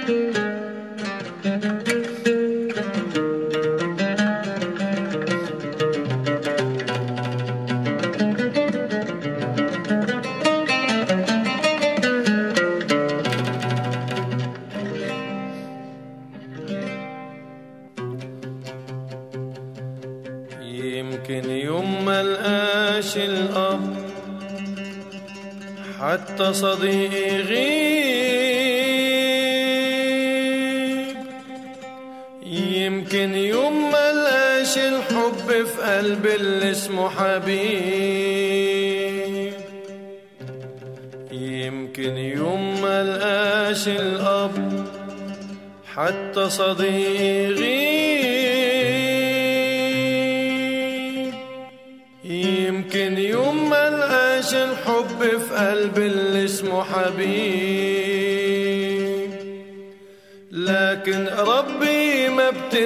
يمكن يوم ما لقاش الأب حتى صديقي غيب يمكن يوم ما لقاش الحب في قلبي اللي اسمه حبيب يمكن يوم ما لقاش الأب حتى صديقي غيب يمكن يوم ما لقاش الحب في قلبي اللي اسمه حبيب لكن ربي ما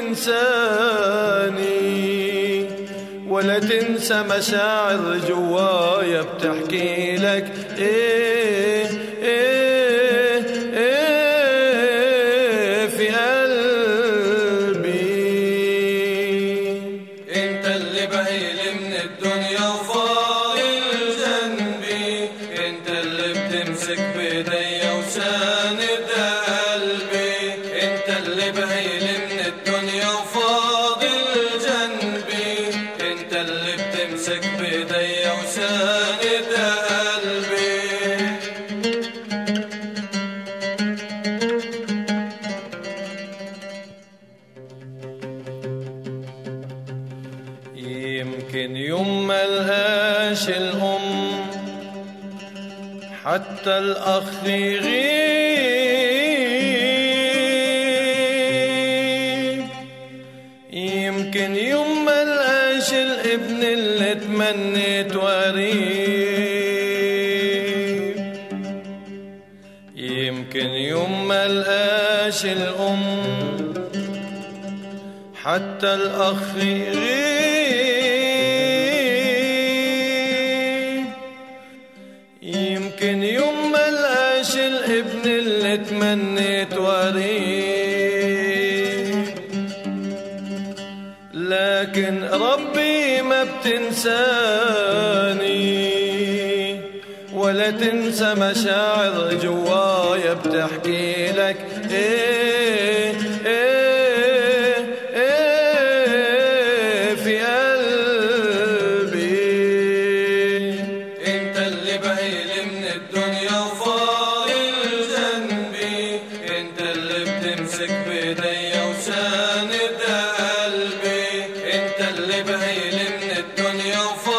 بتنساني ولا تنسى مشاعر جوايا بتحكي لك ايه ايه ايه في قلبي انت اللي بهيل من الدنيا وفاضل جنبي انت اللي بتمسك بايديا وساند قلبي انت اللي بهيل من الدنيا وفاضل جنبي انت اللي بتمسك بايديا وساند قلبي يمكن يوم ما لهاش الأم حتى الأخ يغيب يمكن يوم ما لقاش الابن اللي تمنيت وريب يمكن يوم ما لقاش الأم حتى الأخ يغيب يمكن يوم ما لقاش الابن اللي تمنيت وريب لكن ربي ما بتنساني ولا تنسى مشاعر جوايا بتحكي لك ايه ايه ايه في قلبي انت اللي بهيل من الدنيا وفاضل جنبي انت اللي بتمسك بايديا وساند قلبي انت اللي بهيل من الدنيا وفاضل